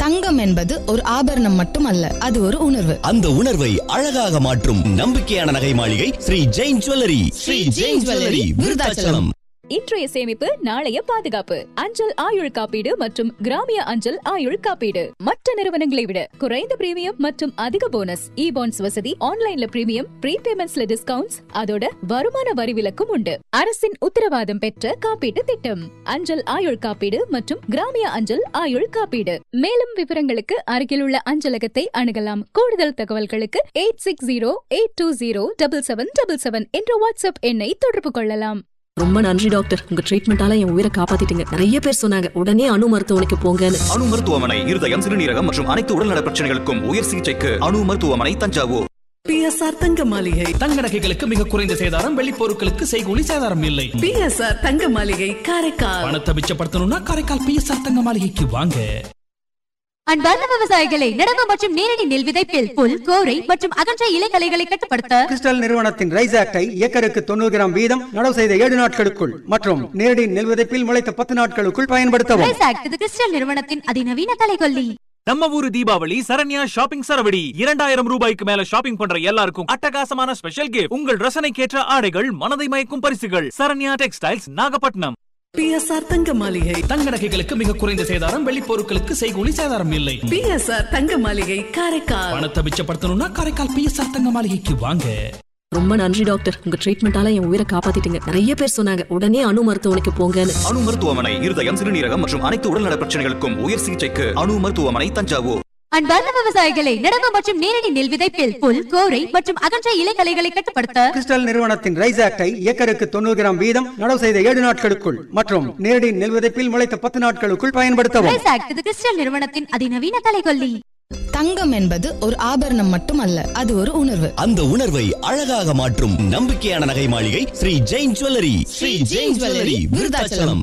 தங்கம் என்பது ஒரு ஆபரணம் மட்டுமல்ல அது ஒரு உணர்வு அந்த உணர்வை அழகாக மாற்றும் நம்பிக்கையான நகை மாளிகை ஸ்ரீ ஜெயின் ஜுவல்லரி ஸ்ரீ ஜெயின் ஜுவல்லரி விருதாச்சலம் இன்றைய சேமிப்பு நாளைய பாதுகாப்பு அஞ்சல் ஆயுள் காப்பீடு மற்றும் கிராமிய அஞ்சல் ஆயுள் காப்பீடு மற்ற நிறுவனங்களை விட குறைந்த பிரீமியம் மற்றும் அதிக போனஸ் இ பாண்ட்ஸ் வசதி ஆன்லைன்ல பிரீமியம் ப்ரீபேமெண்ட்ஸ்ல டிஸ்கவுண்ட்ஸ் அதோட வருமான வரி விலக்கும் உண்டு அரசின் உத்தரவாதம் பெற்ற காப்பீட்டு திட்டம் அஞ்சல் ஆயுள் காப்பீடு மற்றும் கிராமிய அஞ்சல் ஆயுள் காப்பீடு மேலும் விவரங்களுக்கு அருகிலுள்ள அஞ்சலகத்தை அணுகலாம் கூடுதல் தகவல்களுக்கு eight six zero eight two zero double seven double seven என்ற வாட்ஸ்அப் எண்ணை தொடர்பு கொள்ளலாம் ரொம்ப நன்றி டாக்டர் உங்க ட்ரீட்மெண்டால என் உயிரை காப்பாத்திட்டீங்க நிறைய பேர் சொன்னாங்க உடனே அணு மருத்துவமனைக்கு போங்கன்னு அணு மருத்துவமனை இருதயம் சிறுநீரகம் மற்றும் அனைத்து உடல்நல பிரச்சனைகளுக்கும் உயர் சிகிச்சைக்கு அணு மருத்துவமனை தஞ்சாவூர் பிஎஸ்ஆர் தங்க மாளிகை தங்க நகைகளுக்கு மிக குறைந்த சேதாரம் வெள்ளி பொருட்களுக்கு செய்கூலி சேதாரம் இல்லை பிஎஸ்ஆர் தங்க மாளிகை காரைக்கால் பணத்தை மிச்சப்படுத்தணும்னா காரைக்கால் பிஎஸ்ஆர் தங்க மாளிகைக்கு வாங்க அன்பார்ந்த விவசாயிகளை நடவு மற்றும் நேரடி நெல் விதைப்பில் புல் கோரை மற்றும் அகன்ற இலைகளைகளை கட்டுப்படுத்த கிறிஸ்டல் நிறுவனத்தின் ரைஸ் ஆக்டை ஏக்கருக்கு தொண்ணூறு கிராம் வீதம் நடவு செய்த ஏழு நாட்களுக்குள் மற்றும் நேரடி நெல் விதைப்பில் முளைத்த பத்து நாட்களுக்குள் பயன்படுத்தவும் ரைஸ் ஆக்ட் இது கிறிஸ்டல் நிறுவனத்தின் அதிநவீன கலைகொல்லி நம்ம ஊரு தீபாவளி சரண்யா ஷாப்பிங் சரவடி இரண்டாயிரம் ரூபாய்க்கு மேல ஷாப்பிங் பண்ற எல்லாருக்கும் அட்டகாசமான ஸ்பெஷல் கிஃப்ட் உங்கள் ரசனைக்கேற்ற ஆடைகள் மனதை மயக்கும் பரிசுகள் சரண்யா டெக்ஸ்டைல்ஸ் நாகப்பட்டினம் பிஎஸ்ஆர் தங்க மாளிகை தங்க நகைகளுக்கு மிக குறைந்த சேதாரம் வெள்ளி பொருட்களுக்கு செய்கூலி சேதாரம் இல்லை பிஎஸ்ஆர் தங்க மாளிகை காரைக்கால் பணத்தை மிச்சப்படுத்தணும்னா காரைக்கால் பிஎஸ்ஆர் தங்க மாளிகைக்கு வாங்க ரொம்ப நன்றி டாக்டர் உங்க ட்ரீட்மெண்டால என் உயிரை காப்பாத்திட்டீங்க நிறைய பேர் சொன்னாங்க உடனே அணு மருத்துவமனைக்கு போங்கன்னு அணு மருத்துவமனை இருதயம் சிறுநீரகம் மற்றும் அனைத்து உடல்நல பிரச்சனைகளுக்கும் உயர் சிகிச்சைக்கு அணு மருத்துவமனை தஞ்சாவூர் அன்பார்ந்த விவசாயிகளை நடவு மற்றும் நேரடி நெல் விதைப்பில் புல் கோரை மற்றும் அகன்ற இலைகளைகளை கட்டுப்படுத்த கிறிஸ்டல் நிறுவனத்தின் ரைஸ் ஆக்டை ஏக்கருக்கு தொண்ணூறு கிராம் வீதம் நடவு செய்த ஏழு நாட்களுக்குள் மற்றும் நேரடி நெல் விதைப்பில் முளைத்த பத்து நாட்களுக்குள் பயன்படுத்தவும் ரைஸ் ஆக்ட் இது கிறிஸ்டல் நிறுவனத்தின் அதிநவீன கலைகொல்லி தங்கம் என்பது ஒரு ஆபரணம் மட்டுமல்ல அது ஒரு உணர்வு அந்த உணர்வை அழகாக மாற்றும் நம்பிக்கையான நகை மாளிகை ஸ்ரீ ஜெயின் ஜுவல்லரி ஸ்ரீ ஜெயின் ஜுவல்லரி விருதாச்சலம்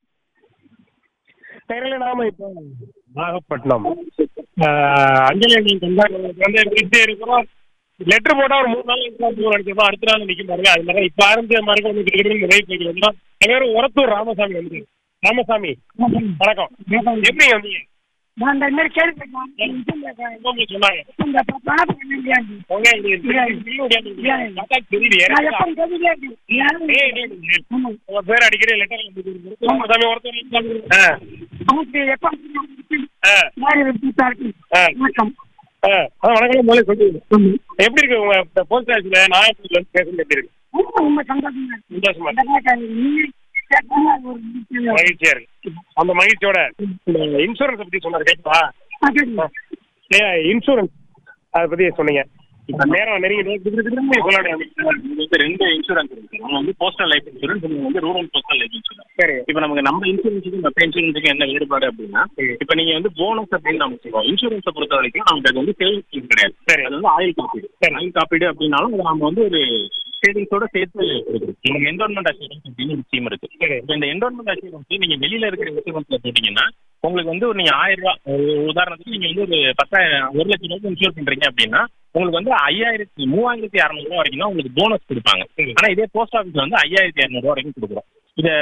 நேரில் நாம இப்போ நாகப்பட்டினம் ஆஹ் அஞ்சலி அணியின் கண்காணிப்பு வந்து விட்டு இருக்கிறோம் லெட்டர் போட்டா ஒரு மூணு நாள் எக்ஸாம் அடிச்சப்போ அடுத்த நாள் நிக்க பாருங்க அது மாதிரி இப்ப ஆரம்பிச்ச மாதிரி வந்து கிட்டத்தட்ட நிறைய போயிட்டு வந்தோம் என் பேரு உரத்தூர் ராமசாமி வந்து ராமசாமி வணக்கம் எப்படி வந்தீங்க நான் இந்த மாதிரி கேள்வி உங்க சொன்னாங்க இந்த பணம் பண்ண உங்க இது பில்லு ஓடியாந்து பார்த்தா தெரியுது நான் எப்போ ஏன் கேள்வியே ஏய், ஏய், ஏய். உங்க பேர் அடிக்கடி லெட்டர் ராமசாமி உரத்தூர் ஆ நமக்கு எப்போ ஆ மாதிரி இருக்கு ஆ. வணக்கம் ஆ, அதான் வணக்கம் முதல்ல சொல்லுங்க எப்படி இருக்கு உங்க போஸ்ட் ஆஃபீஸ்ல நாகப்பட்டினத்துல இருந்து பேசுறது எப்படி இருக்கு ரொம்ப ரொம்ப சந்தோஷமா இருக்கு சந்தோஷமா இந்த இருக்கு மாதிரி நீங்க கேட்டா ஒரு விஷயம். மகிழ்ச்சியா இருக்கு அந்த மகிழ்ச்சியோட இந்த இன்சூரன்ஸ் பத்தி சொன்னாரு கேட்கவா ஆ, கேக்குது. இன்சூரன்ஸ் அதை பத்தி சொன்னீங்க இப்ப நேரம் நெருங்கி திரும்பி சொல்லணும் இது வந்து ரெண்டு இன்சூரன்ஸ் இருக்கு நம்ம வந்து போஸ்டல் லைஃப் இன்சூரன்ஸ் இன்னொன்று வந்து ரூரல் போஸ்டல் லைஃப் இன்சூரன்ஸ் சரி இப்போ நமக்கு நம்ம இன்சூரன்ஸுக்கும் மற்ற இன்சூரன்ஸுக்கும் என்ன வேறுபாடு அப்படின்னா இப்போ நீங்க வந்து போனஸ் அப்படின்னு நம்ம சொல்லுவோம் இன்சூரன்ஸை பொறுத்த வரைக்கும் நமக்கு அது வந்து சேவிங்ஸ் ஸ்கீம் கிடையாது சரி. அது வந்து ஆயுள் காப்பீடு ஆயுள் காப்பீடு அப்படின்னாலும் அது நம்ம வந்து ஒரு சேவிங்ஸோட சேர்த்து கொடுக்குறோம் நமக்கு என்டோன்மெண்ட் அஷூரன்ஸ் அப்படின்னு ஒரு ஸ்கீம் இருக்கு சரி. இப்போ இந்த என்டோன்மெண்ட் அஷூரன்ஸ் நீங்க வெளியில இருக்கிற இன்சூரன்ஸ்ல போட்டீங்கன்னா உங்களுக்கு வந்து ஒரு நீங்க ஆயிரம் ரூபாய் ஒரு உதாரணத்துக்கு நீங்க வந்து ஒரு பத்தாயிரம் ஒரு லட்சம் ரூபாய்க்கு இன்சூர் பண்றீங்க அப்படின்னா உங்களுக்கு வந்து ஐயாயிரத்தி மூவாயிரத்தி அறநூறு ரூபாய் வரைக்கும் தான் உங்களுக்கு போனஸ் கொடுப்பாங்க ஆனா இதே போஸ்ட் ஆஃபீஸ்ல வந்து ஐயாயிரத்தி இரநூறு ரூபாய் வரைக்கும் கொடுக்குறோம் இதை